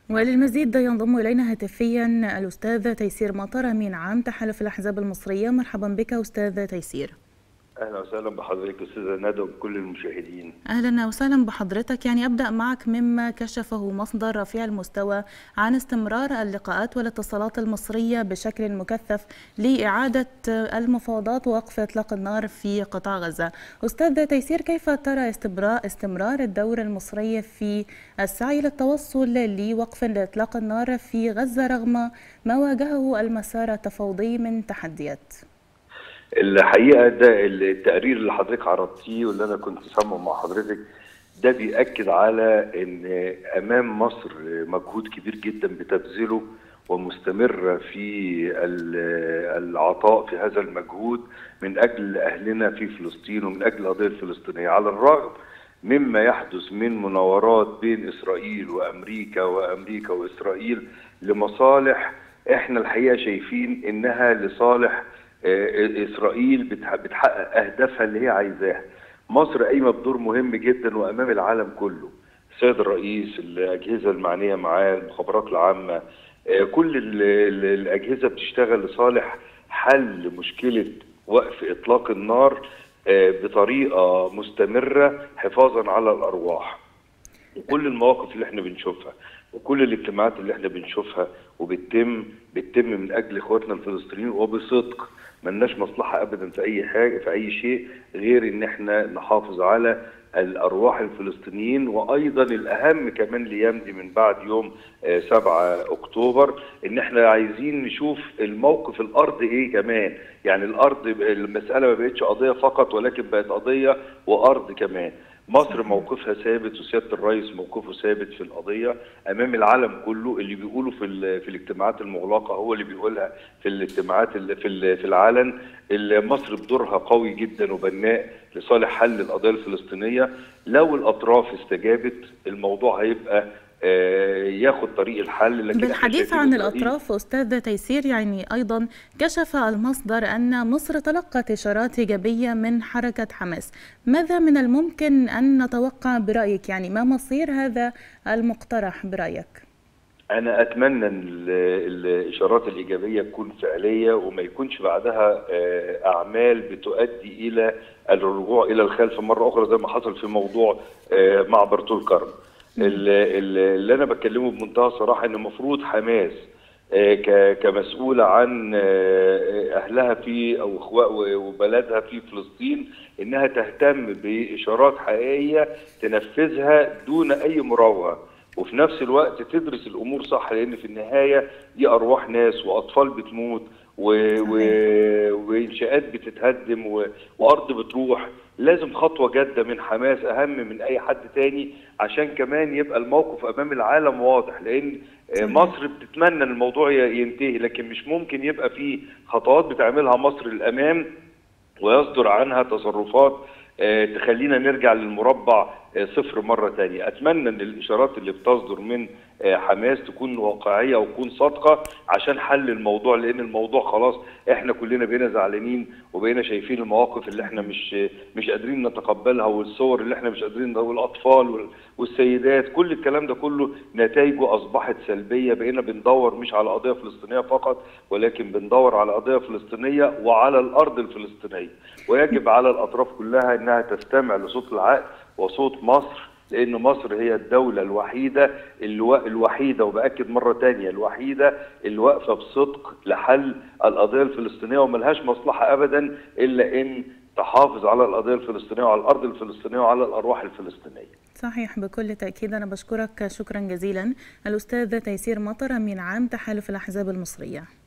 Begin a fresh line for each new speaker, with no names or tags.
وللمزيد ينضم إلينا هاتفيا الأستاذ تيسير مطر أمين عام تحالف الأحزاب المصرية مرحبا بك أستاذ تيسير
اهلا وسهلا بحضرتك استاذه ندى وبكل المشاهدين
اهلا وسهلا بحضرتك يعني ابدا معك مما كشفه مصدر رفيع المستوى عن استمرار اللقاءات والاتصالات المصريه بشكل مكثف لاعاده المفاوضات ووقف اطلاق النار في قطاع غزه استاذ تيسير كيف ترى استمرار الدور المصري في السعي للتوصل لوقف لاطلاق النار في غزه رغم ما واجهه المسار التفاوضي من تحديات
الحقيقه ده التقرير اللي حضرتك عرضتيه واللي انا كنت سامعه مع حضرتك ده بيأكد على ان امام مصر مجهود كبير جدا بتبذله ومستمرة في العطاء في هذا المجهود من أجل أهلنا في فلسطين ومن أجل القضية الفلسطينية على الرغم مما يحدث من مناورات بين إسرائيل وأمريكا وأمريكا وإسرائيل لمصالح احنا الحقيقة شايفين إنها لصالح اسرائيل بتحقق اهدافها اللي هي عايزاها مصر قايمه بدور مهم جدا وامام العالم كله السيد الرئيس الاجهزه المعنيه معاه المخابرات العامه كل الاجهزه بتشتغل لصالح حل مشكله وقف اطلاق النار بطريقه مستمره حفاظا على الارواح وكل المواقف اللي احنا بنشوفها وكل الاجتماعات اللي احنا بنشوفها وبتتم بتتم من اجل اخواتنا الفلسطينيين وبصدق ملناش مصلحه ابدا في اي حاجه في اي شيء غير ان احنا نحافظ على الارواح الفلسطينيين وايضا الاهم كمان ليمضي من بعد يوم 7 اكتوبر ان احنا عايزين نشوف الموقف الارض ايه كمان يعني الارض المساله ما بقتش قضيه فقط ولكن بقت قضيه وارض كمان مصر موقفها ثابت وسياده الرئيس موقفه ثابت في القضيه امام العالم كله اللي بيقوله في في الاجتماعات المغلقه هو اللي بيقولها في الاجتماعات اللي في في العلن اللي مصر بدورها قوي جدا وبناء لصالح حل القضيه الفلسطينيه لو الاطراف استجابت الموضوع هيبقى ياخد طريق الحل
لكن بالحديث عن الاطراف استاذ تيسير يعني ايضا كشف المصدر ان مصر تلقت اشارات ايجابيه من حركه حماس ماذا من الممكن ان نتوقع برايك يعني ما مصير هذا المقترح برايك
انا اتمنى ان الاشارات الايجابيه تكون فعليه وما يكونش بعدها اعمال بتؤدي الى الرجوع الى الخلف مره اخرى زي ما حصل في موضوع معبر طول كرم اللي انا بكلمه بمنتهى الصراحه ان المفروض حماس كمسؤوله عن اهلها في او وبلدها في فلسطين انها تهتم باشارات حقيقيه تنفذها دون اي مراوغه وفي نفس الوقت تدرس الامور صح لان في النهايه دي ارواح ناس واطفال بتموت و... و... وانشاءات بتتهدم و... وارض بتروح لازم خطوه جاده من حماس اهم من اي حد تاني عشان كمان يبقى الموقف امام العالم واضح لان مصر بتتمنى ان الموضوع ينتهي لكن مش ممكن يبقى في خطوات بتعملها مصر للامام ويصدر عنها تصرفات تخلينا نرجع للمربع صفر مرة تانية أتمنى أن الإشارات اللي بتصدر من حماس تكون واقعية وتكون صادقة عشان حل الموضوع لأن الموضوع خلاص إحنا كلنا بقينا زعلانين وبقينا شايفين المواقف اللي إحنا مش مش قادرين نتقبلها والصور اللي إحنا مش قادرين والأطفال والسيدات كل الكلام ده كله نتائجه أصبحت سلبية بقينا بندور مش على قضية فلسطينية فقط ولكن بندور على قضية فلسطينية وعلى الأرض الفلسطينية ويجب على الأطراف كلها إنها تستمع لصوت العقل وصوت مصر لان مصر هي الدوله الوحيده اللي الوحيده وباكد مره تانية الوحيده اللي واقفه بصدق لحل القضيه الفلسطينيه وملهاش مصلحه ابدا الا ان تحافظ على القضيه الفلسطينيه وعلى الارض الفلسطينيه وعلى الارواح الفلسطينيه.
صحيح بكل تاكيد انا بشكرك شكرا جزيلا الاستاذ تيسير مطر امين عام تحالف الاحزاب المصريه.